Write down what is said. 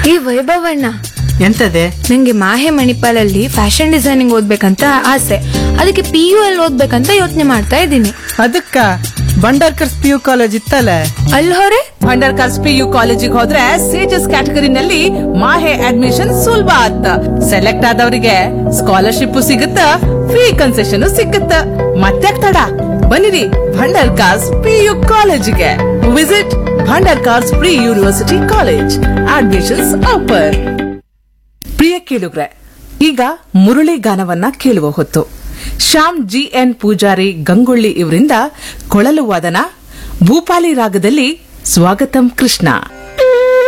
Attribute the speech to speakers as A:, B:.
A: ಈ ವೈಭವಣ್ಣ
B: ಎಂತದೆ
A: ನಂಗೆ ಮಾಹೆ ಮಣಿಪಾಲಲ್ಲಿ fashion designing ಓದ್ಬೇಕಂತ ಆಸೆ ಅದಕ್ಕೆ ಪಿ ಯು ಅಲ್ಲಿ ಓದ್ಬೇಕಂತ ಯೋಚನೆ ಮಾಡ್ತಾ ಇದ್ದೀನಿ
B: ಅದಕ್ಕ ಬಂಡಾರ್ಕರ್ಸ್ ಪಿ ಯು ಕಾಲೇಜ್ ಇತ್ತಲ್ಲ
A: ಅಲ್ಲಿ ಹೊರೆ
C: ಭಂಡಾರ್ ಕಾರ್ಸ್ ಪಿ ಯು ಕಾಲೇಜಿಗೆ ಹೋದ್ರೆ ಸೇಜಸ್ ಕ್ಯಾಟಗರಿನಲ್ಲಿ ಮಾಹೆ ಅಡ್ಮಿಷನ್ ಸುಲಭ ಆತ್ತ ಸೆಲೆಕ್ಟ್ ಆದವರಿಗೆ ಸ್ಕಾಲರ್ಶಿಪ್ ಸಿಗುತ್ತ ಫ್ರೀ ಕನ್ಸೆಷನ್ ಸಿಗುತ್ತ ಮತ್ತೆ ತಡ ಬನ್ನಿರಿ ಭಂಡಾರ್ ಕಾರ್ಸ್ ಪಿ ಯು ಕಾಲೇಜಿಗೆ visit Bhandarkars pre university college admissions offer ಪ್ರಿಯ ಕೇಳುಗ್ರೆ ಈಗ ಮುರಳಿ ಗಾನವನ್ನ ಕೇಳುವ ಹೊತ್ತು ಶ್ಯಾಮ್ ಜಿ ಎನ್ ಪೂಜಾರಿ ಗಂಗೊಳ್ಳಿ ಇವರಿಂದ ಕೊಳಲು ವಾದನ ಭೂಪಾಲಿ ರಾಗದಲ್ಲಿ ಸ್ವಾಗತಂ ಕೃಷ್ಣ